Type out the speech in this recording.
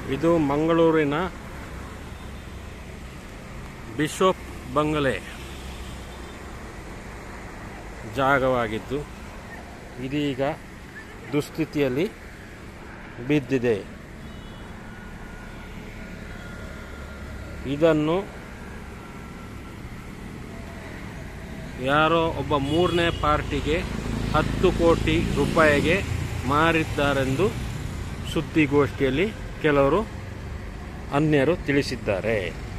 ಇದು ಮಂಗಳೂರಿನ ಬಿಷಪ್ ಬಂಗಲೆ ಜಾಗವಾಗಿದ್ದು ಇದೀಗ ದುಸ್ಥಿತಿಯಲ್ಲಿ ಬಿದ್ದಿದೆ ಇದನ್ನು ಯಾರೋ ಒಬ್ಬ ಮೂರನೇ ಪಾರ್ಟಿಗೆ ಹತ್ತು ಕೋಟಿ ರೂಪಾಯಿಗೆ ಮಾರಿದ್ದಾರೆಂದು ಸುದ್ದಿಗೋಷ್ಠಿಯಲ್ಲಿ ಕೆಲವರು ಅನ್ಯರು ತಿಳಿಸಿದ್ದಾರೆ